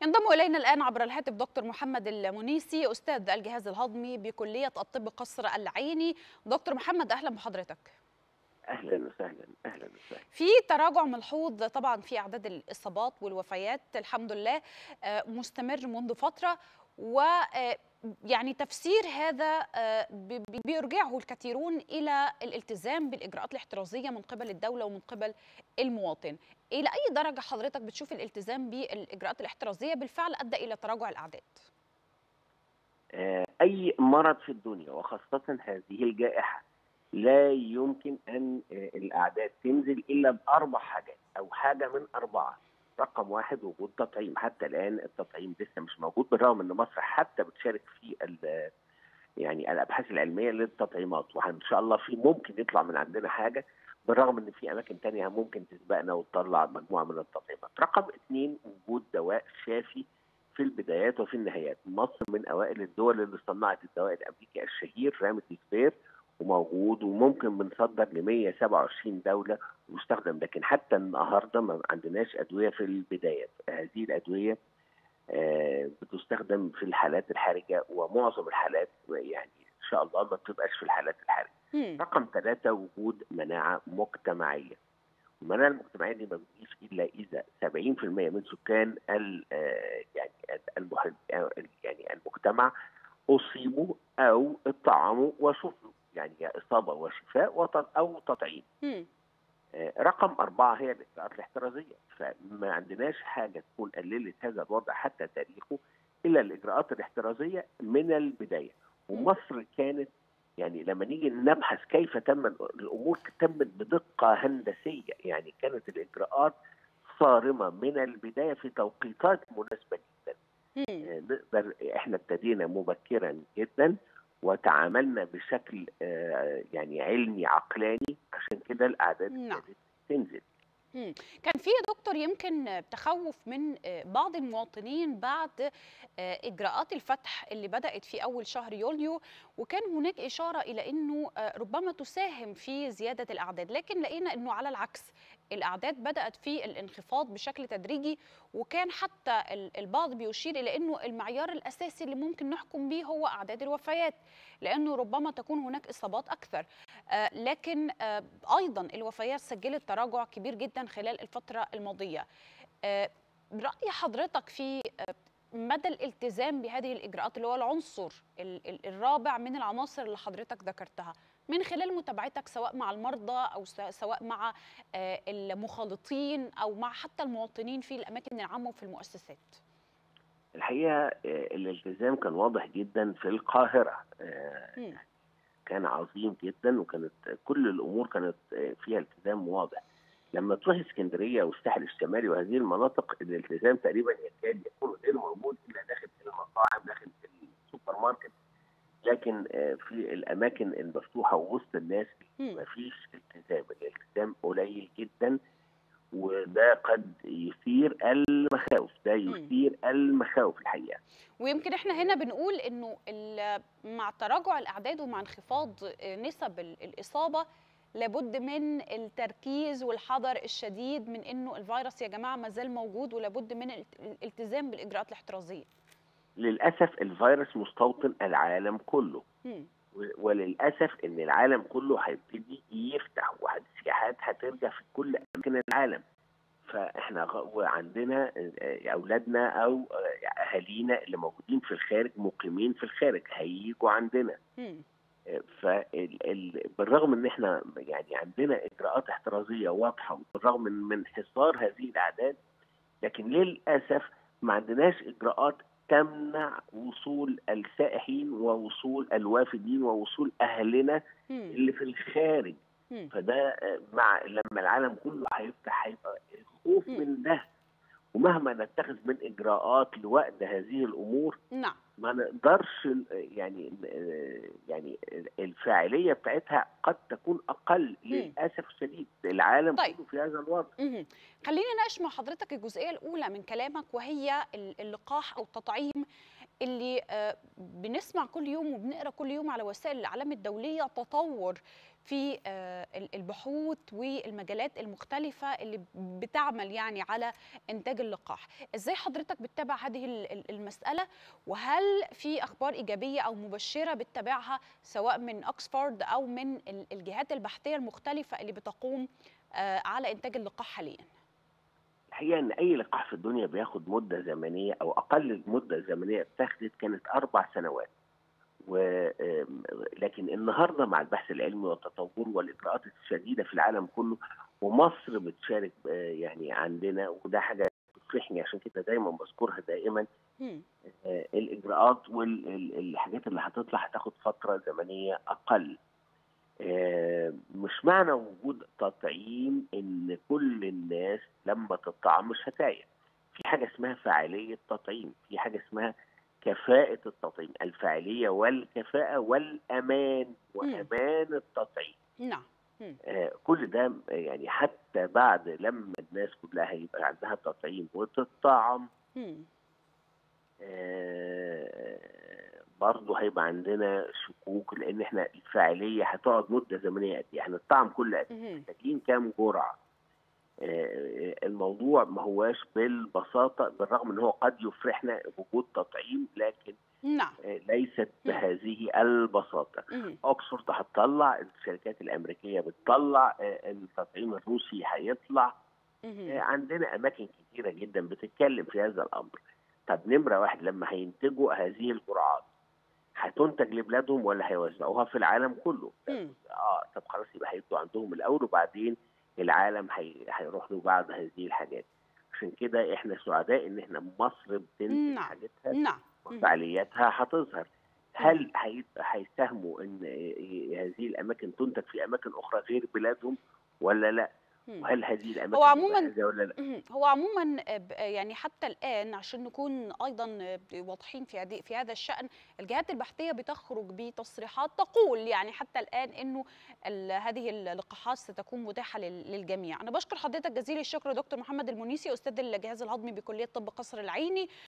ينضم الينا الان عبر الهاتف دكتور محمد المنيسي استاذ الجهاز الهضمي بكليه الطب قصر العيني دكتور محمد اهلا بحضرتك اهلا وسهلا اهلا وسهلا في تراجع ملحوظ طبعا في اعداد الاصابات والوفيات الحمد لله مستمر منذ فتره و يعني تفسير هذا بيرجعه الكثيرون الى الالتزام بالاجراءات الاحترازيه من قبل الدوله ومن قبل المواطن الى اي درجه حضرتك بتشوف الالتزام بالاجراءات الاحترازيه بالفعل ادى الى تراجع الاعداد اي مرض في الدنيا وخاصه هذه الجائحه لا يمكن ان الاعداد تنزل الا باربع حاجات او حاجه من اربعه رقم واحد وجود تطعيم حتى الان التطعيم لسه مش موجود بالرغم ان مصر حتى بتشارك في يعني الابحاث العلميه للتطعيمات وان شاء الله في ممكن يطلع من عندنا حاجه بالرغم ان في اماكن تانية ممكن تسبقنا وتطلع مجموعه من التطعيمات. رقم اثنين وجود دواء شافي في البدايات وفي النهايات. مصر من اوائل الدول اللي صنعت الدواء الامريكي الشهير رامديسفير وموجود وممكن بنصدر ل 127 دوله ويستخدم لكن حتى النهارده ما عندناش ادويه في البدايات هذه الادويه آه بتستخدم في الحالات الحرجه ومعظم الحالات يعني ان شاء الله ما بتبقاش في الحالات الحرجه رقم ثلاثه وجود مناعه مجتمعيه المناعه المجتمعيه دي ما بتجيش الا اذا 70% من سكان ال يعني يعني المجتمع اصيبوا او اطعموا وشفوا يعني اصابه وشفاء او تطعيم. رقم اربعه هي الاجراءات الاحترازيه فما عندناش حاجه تكون قللت هذا الوضع حتى تاريخه الا الاجراءات الاحترازيه من البدايه ومصر كانت يعني لما نيجي نبحث كيف تم الامور تمت بدقه هندسيه يعني كانت الاجراءات صارمه من البدايه في توقيتات مناسبه جدا نقدر احنا ابتدينا مبكرا جدا وتعاملنا بشكل يعني علمي عقلاني عشان كده الاعداد نعم. تنزل كان في دكتور يمكن تخوف من بعض المواطنين بعد اجراءات الفتح اللي بدات في اول شهر يوليو وكان هناك اشاره الى انه ربما تساهم في زياده الاعداد لكن لقينا انه على العكس الاعداد بدات في الانخفاض بشكل تدريجي وكان حتى البعض بيشير الى انه المعيار الاساسي اللي ممكن نحكم به هو اعداد الوفيات لانه ربما تكون هناك اصابات اكثر لكن ايضا الوفيات سجلت تراجع كبير جدا خلال الفتره الماضيه راي حضرتك في مدى الالتزام بهذه الاجراءات اللي هو العنصر الرابع من العناصر اللي حضرتك ذكرتها من خلال متابعتك سواء مع المرضى او سواء مع المخالطين او مع حتى المواطنين في الاماكن العامه وفي المؤسسات الحقيقه الالتزام كان واضح جدا في القاهره م. كان عظيم جدا وكانت كل الامور كانت فيها التزام واضح لما تروح اسكندريه والساحل الشمالي وهذه المناطق الالتزام تقريبا يكاد يكون غير موجود الا داخل المطاعم داخل السوبر ماركت لكن في الاماكن المفتوحه ووسط الناس ما فيش التزام الالتزام قليل جدا وده قد يثير المخاوف ده يثير المخاوف الحقيقه ويمكن احنا هنا بنقول انه مع تراجع الاعداد ومع انخفاض نسب الاصابه لابد من التركيز والحذر الشديد من انه الفيروس يا جماعه ما زال موجود ولابد من الالتزام بالاجراءات الاحترازيه للاسف الفيروس مستوطن العالم كله م. وللاسف ان العالم كله هيبتدي يفتح والسياحات هترجع في كل اماكن العالم فاحنا وعندنا اولادنا او اهالينا اللي موجودين في الخارج مقيمين في الخارج هيجوا عندنا م. فبالرغم ان احنا يعني عندنا اجراءات احترازيه واضحه بالرغم من من حصار هذه الاعداد لكن للاسف ما عندناش اجراءات تمنع وصول السائحين ووصول الوافدين ووصول اهلنا اللي في الخارج فده مع لما العالم كله هيفتح هيبقى الخوف من ده ومهما نتخذ من اجراءات لوقت هذه الامور نعم ما نقدرش يعني يعني الفاعليه بتاعتها قد تكون اقل للاسف الشديد العالم طيب. كله في هذا الوضع مم. خلينا نناقش مع حضرتك الجزئيه الاولى من كلامك وهي اللقاح او التطعيم اللي بنسمع كل يوم وبنقرا كل يوم على وسائل الاعلام الدوليه تطور في آه، ال- البحوث والمجالات المختلفه اللي بتعمل يعني على انتاج اللقاح ازاي حضرتك بتتابع هذه ال- ال- المساله وهل في اخبار ايجابيه او مبشره بتتابعها سواء من اوكسفورد او من ال- الجهات البحثيه المختلفه اللي بتقوم آه، على انتاج اللقاح حاليا الحقيقه ان اي لقاح في الدنيا بياخد مده زمنيه او اقل مده زمنيه اتخذت كانت اربع سنوات و آم، لكن النهارده مع البحث العلمي والتطور والاجراءات الشديده في العالم كله ومصر بتشارك آه، يعني عندنا وده حاجه بتفرحني عشان كده دايما بذكرها دائما مم. آه، الاجراءات والحاجات اللي هتطلع هتاخد فتره زمنيه اقل آه، مش معنى وجود تطعيم ان كل الناس لما تطعم مش هتعيا في حاجه اسمها فاعليه تطعيم في حاجه اسمها كفاءه التطعيم الفاعليه والكفاءه والامان وامان التطعيم نعم آه، كل ده يعني حتى بعد لما الناس كلها يبقى عندها تطعيم وتطعم مم. آه، برضه هيبقى عندنا شكوك لان احنا الفاعليه هتقعد مده زمنيه قد ايه؟ هنطعم كل قد ايه؟ مهم. محتاجين كام جرعه؟ آه، الموضوع ما هواش بالبساطه بالرغم ان هو قد يفرحنا بوجود تطعيم لكن نعم آه، ليست بهذه البساطه. مهم. اوكسفورد هتطلع الشركات الامريكيه بتطلع آه، التطعيم الروسي هيطلع مهم. آه، عندنا اماكن كثيره جدا بتتكلم في هذا الامر طب نمره واحد لما هينتجوا هذه الجرعات هتنتج لبلادهم ولا هيوزعوها في العالم كله مم. اه طب خلاص يبقى هيبقوا عندهم الاول وبعدين العالم هي... هيروح له بعض هذه الحاجات عشان كده احنا سعداء ان احنا مصر بتنتج نعم. حاجتها نعم مم. وفعالياتها هتظهر هل هي- هيساهموا ان هذه الاماكن تنتج في اماكن اخرى غير بلادهم ولا لا؟ مم. وهل هذه الاماكن هو عموماً- جاهزة ولا لا؟ مهم. هو عموما آه، ب- آه، يعني حتى الان عشان نكون ايضا آه، واضحين في هذه في هذا الشان الجهات البحثيه بتخرج بتصريحات تقول يعني حتى الان انه ال- هذه اللقاحات ستكون متاحه لل- للجميع انا بشكر حضرتك جزيل الشكر دكتور محمد المنيسي استاذ الجهاز الهضمي بكليه طب قصر العيني